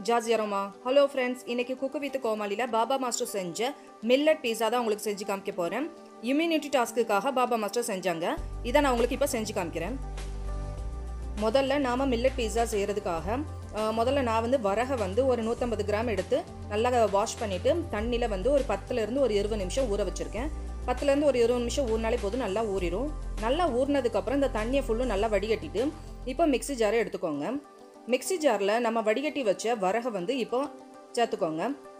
ஜாஜியரோமா hello friends இன்னைக்கு cook with கோமாளியில் Baba master செஞ்ச மில்லட் பீஸா தான் உங்களுக்கு செஞ்சு காமிக்க போகிறேன் இம்யூனிட்டி டாஸ்க்குக்காக பாபா மாஸ்டர் செஞ்சாங்க இதை நான் உங்களுக்கு இப்போ செஞ்சு காமிக்கிறேன் முதல்ல நாம் மில்லட் பீஸா செய்கிறதுக்காக அஹ், முதல்ல நான் வந்து வரகை வந்து ஒரு நூற்றம்பது கிராம் எடுத்து நல்லா வாஷ் பண்ணிவிட்டு தண்ணியில் வந்து ஒரு பத்துலேருந்து ஒரு இருபது நிமிஷம் ஊற வச்சுருக்கேன் பத்துலேருந்து ஒரு இருபது நிமிஷம் ஊறினாலே போதும் நல்லா ஊறிடும் நல்லா ஊறினதுக்கப்புறம் இந்த தண்ணியை ஃபுல்லும் நல்லா வடிகட்டிட்டு இப்போ மிக்ஸி ஜாரை எடுத்துக்கோங்க மிக்ஸி ஜாரில் நம்ம வடிகட்டி வச்ச வரகை வந்து இப்போ சேர்த்துக்கோங்க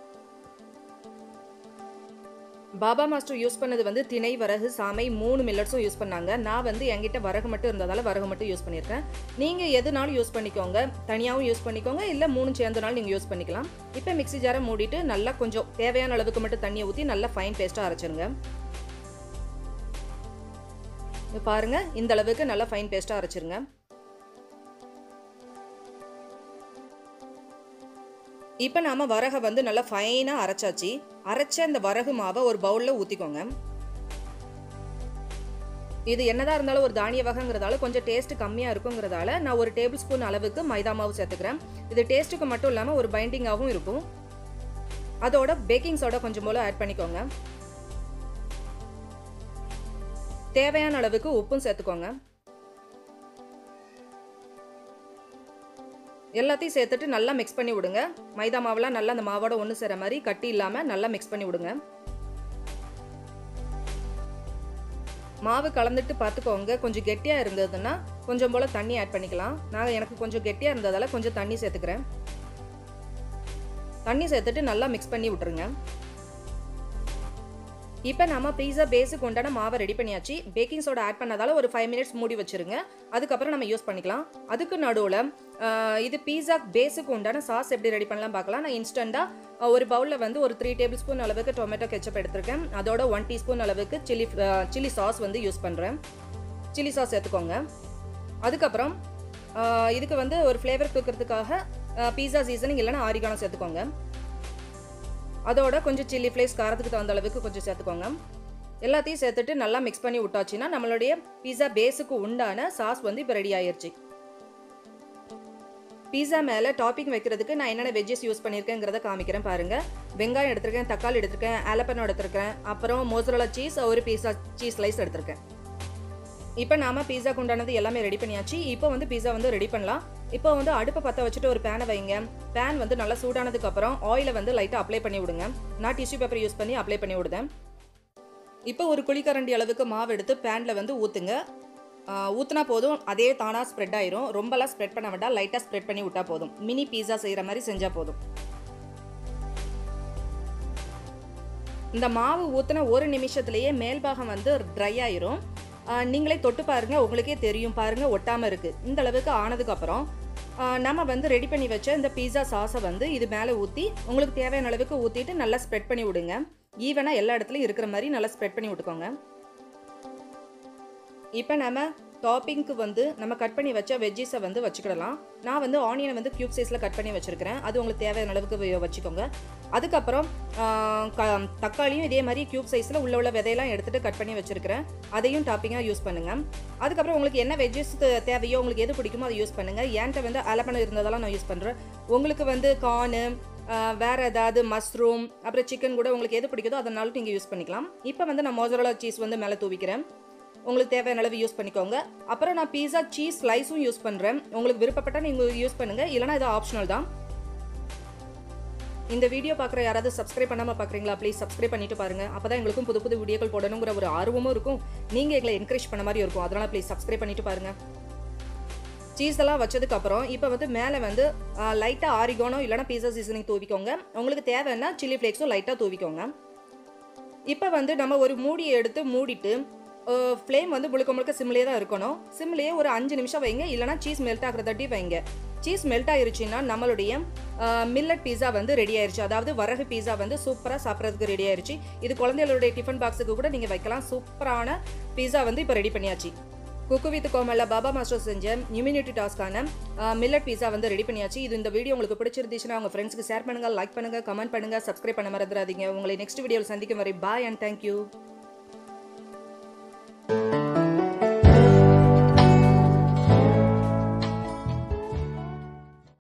பாபா மாஸ்டர் யூஸ் பண்ணது வந்து திணை வரகு சாமை மூணு மில்லட்ஸும் யூஸ் பண்ணாங்க நான் வந்து என்கிட்ட வரகு மட்டும் இருந்ததால வரகு மட்டும் யூஸ் பண்ணியிருக்கேன் நீங்கள் எதுனாலும் யூஸ் பண்ணிக்கோங்க தனியாகவும் யூஸ் பண்ணிக்கோங்க இல்லை மூணு சேர்ந்தனாலும் நீங்கள் யூஸ் பண்ணிக்கலாம் இப்போ மிக்ஸி ஜாரை மூடிட்டு நல்லா கொஞ்சம் தேவையான அளவுக்கு மட்டும் தண்ணியை ஊற்றி நல்லா ஃபைன் பேஸ்ட்டாக அரைச்சிருங்க இது பாருங்க இந்த அளவுக்கு நல்லா ஃபைன் பேஸ்ட்டாக அரைச்சிருங்க இப்போ நாம வரகை வந்து நல்லா ஃபைனாக அரைச்சாச்சு அரைச்ச அந்த வரகு மாவை ஒரு பவுலில் ஊற்றிக்கோங்க இது என்னதான் இருந்தாலும் ஒரு தானிய வகைங்கிறதால கொஞ்சம் டேஸ்ட் கம்மியாக இருக்குங்கிறதால நான் ஒரு டேபிள் ஸ்பூன் அளவுக்கு மைதா மாவு சேர்த்துக்கிறேன் இது டேஸ்ட்டுக்கு மட்டும் இல்லாமல் ஒரு பைண்டிங்காகவும் இருக்கும் அதோட பேக்கிங் சோடா கொஞ்சம் போல ஆட் பண்ணிக்கோங்க தேவையான அளவுக்கு உப்பும் சேர்த்துக்கோங்க எல்லாத்தையும் சேர்த்துட்டு நல்லா மிக்ஸ் பண்ணி விடுங்க மைதா மாவுலாம் நல்லா அந்த மாவோட ஒன்று சேர மாதிரி கட்டி இல்லாமல் நல்லா மிக்ஸ் பண்ணி விடுங்க மாவு கலந்துட்டு பார்த்துக்கோங்க கொஞ்சம் கெட்டியாக இருந்ததுன்னா கொஞ்சம் போல் தண்ணி ஆட் பண்ணிக்கலாம் நான் எனக்கு கொஞ்சம் கெட்டியாக இருந்ததால் கொஞ்சம் தண்ணி சேர்த்துக்கிறேன் தண்ணி சேர்த்துட்டு நல்லா மிக்ஸ் பண்ணி விட்டுருங்க இப்போ நம்ம பீஸா பேஸுக்கு உண்டான மாவை ரெடி பண்ணியாச்சு பேக்கிங் சோடா ஆட் பண்ணதால ஒரு ஃபைவ் மினிட்ஸ் மூடி வச்சிருங்க அதுக்கப்புறம் நம்ம யூஸ் பண்ணிக்கலாம் அதுக்கு நடுவில் இது பீஸா பேஸுக்கு உண்டான சாஸ் எப்படி ரெடி பண்ணலாம் பார்க்கலாம் நான் இன்ஸ்டண்ட்டாக ஒரு பவுலில் வந்து ஒரு த்ரீ டேபிள் ஸ்பூன் அளவுக்கு டொமேட்டோ கெச்சப் எடுத்திருக்கேன் அதோட ஒன் டீஸ்பூன் அளவுக்கு சில்லி சில்லி சாஸ் வந்து யூஸ் பண்ணுறேன் சில்லி சாஸ் சேர்த்துக்கோங்க அதுக்கப்புறம் ஆஹ், இதுக்கு வந்து ஒரு ஃப்ளேவர் கொடுக்கறதுக்காக பீஸா சீசனிங் இல்லைன்னா ஆரிகானம் சேர்த்துக்கோங்க அதோட கொஞ்சம் சில்லி ஃப்ளேக்ஸ் காரத்துக்கு தகுந்த அளவுக்கு கொஞ்சம் சேர்த்துக்கோங்க எல்லாத்தையும் சேர்த்துட்டு நல்லா மிக்ஸ் பண்ணி விட்டாச்சுன்னா நம்மளுடைய பீஸா பேஸுக்கு உண்டான சாஸ் வந்து இப்போ ரெடி ஆயிருச்சு பீஸா மேலே டாப்பிங் வைக்கிறதுக்கு நான் என்னென்ன வெஜ்ஜஸ் யூஸ் பண்ணியிருக்கேங்கிறத காமிக்கிறேன் பாருங்க வெங்காயம் எடுத்திருக்கேன் தக்காளி எடுத்திருக்கேன் ஆலப்பனம் எடுத்திருக்கேன் அப்புறம் மோசரலா சீஸ் ஒரு பீஸா சீஸ் ஸ்லைஸ் எடுத்திருக்கேன் இப்போ நாம பீஸாக்கு உண்டானது எல்லாமே ரெடி பண்ணியாச்சு இப்போ வந்து பீஸா வந்து ரெடி பண்ணலாம் இப்போ வந்து அடுப்பை பற்ற வச்சுட்டு ஒரு பேனை வைங்க பேன் வந்து நல்லா சூடானதுக்கு அப்புறம் ஆயிலை வந்து லைட்டாக அப்ளை பண்ணி விடுங்க நான் டிஷ்யூ பேப்பர் யூஸ் பண்ணி அப்ளை பண்ணி விடுதேன் இப்போ ஒரு குழிக்கரண்டி அளவுக்கு மாவு எடுத்து பேனில் வந்து ஊற்றுங்க ஊற்றினா போதும் அதே தானாக ஸ்ப்ரெட் ஆயிரும் ரொம்பலாம் ஸ்ப்ரெட் பண்ண வேண்டாம் லைட்டாக ஸ்ப்ரெட் பண்ணி விட்டா போதும் மினி பீஸா செய்கிற மாதிரி செஞ்சால் போதும் இந்த மாவு ஊற்றின ஒரு நிமிஷத்துலேயே மேல் பாகம் வந்து ட்ரை ஆயிரும் ஆஹ் நீங்களே தொட்டு பாருங்க உங்களுக்கே தெரியும் பாருங்க ஒட்டாம இருக்கு இந்த அளவுக்கு ஆனதுக்கு அப்புறம் ஆஹ் நம்ம வந்து ரெடி பண்ணி வச்ச இந்த பீஸா சாஸை வந்து இது மேலே ஊற்றி உங்களுக்கு தேவையான அளவுக்கு ஊற்றிட்டு நல்லா ஸ்ப்ரெட் பண்ணி விடுங்க ஈவனாக எல்லா இடத்துலையும் இருக்கிற மாதிரி நல்லா ஸ்ப்ரெட் பண்ணி விட்டுக்கோங்க இப்போ நம்ம டாப்பிங்க்கு வந்து நம்ம கட் பண்ணி வச்ச வெஜ்ஜீஸை வந்து வச்சுக்கிடலாம் நான் வந்து ஆனியனை வந்து க்யூப் சைஸில் கட் பண்ணி வச்சுருக்கிறேன் அது உங்களுக்கு தேவையான அளவுக்கு வ- வச்சுக்கோங்க அதுக்கப்புறம் ஆஹ், க தக்காளியும் இதே மாதிரி க்யூப் சைஸில் உள்ள உள்ள விதையெல்லாம் எடுத்துகிட்டு கட் பண்ணி வச்சுருக்கிறேன் அதையும் டாப்பிங்காக யூஸ் பண்ணுங்கள் அதுக்கப்புறம் உங்களுக்கு என்ன வெஜ்ஜஸ் தேவையோ உங்களுக்கு எது பிடிக்குமோ அதை யூஸ் பண்ணுங்கள் என்கிட்ட வந்து அலப்பணம் இருந்ததெல்லாம் நான் யூஸ் பண்ணுறேன் உங்களுக்கு வந்து கார்னு வேறு ஏதாவது மஷ்ரூம் அப்புறம் சிக்கன் கூட உங்களுக்கு எது பிடிக்குதோ அதனாலும் நீங்கள் யூஸ் பண்ணிக்கலாம் இப்போ வந்து நான் மோசரோலா சீஸ் வந்து மேலே தூவிக்கிறேன் உங்களுக்கு தேவையான அளவு யூஸ் பண்ணிக்கோங்க அப்புறம் நான் பீஸா சீஸ் ஸ்லைஸும் யூஸ் பண்ணுறேன் உங்களுக்கு விருப்பப்பட்டால் நீங்கள் யூஸ் பண்ணுங்கள் இல்லைனா இது ஆப்ஷனல் தான் இந்த வீடியோ பார்க்குற யாராவது சப்ஸ்கிரைப் பண்ணாமல் பார்க்குறீங்களா ப்ளீஸ் சப்ஸ்கிரைப் பண்ணிட்டு பாருங்க அப்போ தான் எங்களுக்கும் புது புது வீடியோக்கள் போடணுங்கிற ஒரு ஆர்வமும் இருக்கும் நீங்கள் எங்களை என்கரேஜ் பண்ண மாதிரி இருக்கும் அதனால் ப்ளீஸ் சப்ஸ்கிரைப் பண்ணிட்டு பாருங்க சீஸ் எல்லாம் வச்சதுக்கு அப்புறம் இப்போ வந்து மேலே வந்து லைட்டாக ஆரிகோனோ இல்லைனா பீஸா சீசனிங் தூவிக்கோங்க உங்களுக்கு தேவைன்னா சில்லி ஃப்ளேக்ஸும் லைட்டாக தூவிக்கோங்க இப்போ வந்து நம்ம ஒரு மூடியை எடுத்து மூடிட்டு ஃப்ளேம் வந்து முழுக்க முழுக்க சிம்லேயே தான் இருக்கணும் சிம்லேயே ஒரு அஞ்சு நிமிஷம் வைங்க இல்லைனா சீஸ் மெல்ட் ஆகிற தட்டி வைங்க சீஸ் மெல்ட் ஆயிருச்சுன்னா நம்மளுடைய மில்லட் பீஸா வந்து ரெடி ஆயிருச்சு அதாவது வரகு பீஸா வந்து சூப்பராக சாப்பிட்றதுக்கு ரெடி ஆயிருச்சு இது குழந்தைகளுடைய டிஃபன் பாக்ஸுக்கு கூட நீங்கள் வைக்கலாம் சூப்பரான பீஸா வந்து இப்போ ரெடி பண்ணியாச்சு குக்கு வித் கோமல்ல பாபா மாஸ்டர் செஞ்ச இம்யூனிட்டி டாஸ்க்கான மில்லட் பீஸா வந்து ரெடி பண்ணியாச்சு இது இந்த வீடியோ உங்களுக்கு பிடிச்சிருந்துச்சுன்னா உங்கள் ஃப்ரெண்ட்ஸ்க்கு ஷேர் பண்ணுங்க லைக் பண்ணுங்க கமெண்ட் பண்ணுங்க சப்ஸ்கிரைப் பண்ண மறந்துடாதீங்க உங்களை நெக்ஸ்ட் வீடியோவில் சந்திக்கும் வரை பாய் அண்ட் தேங்க்யூ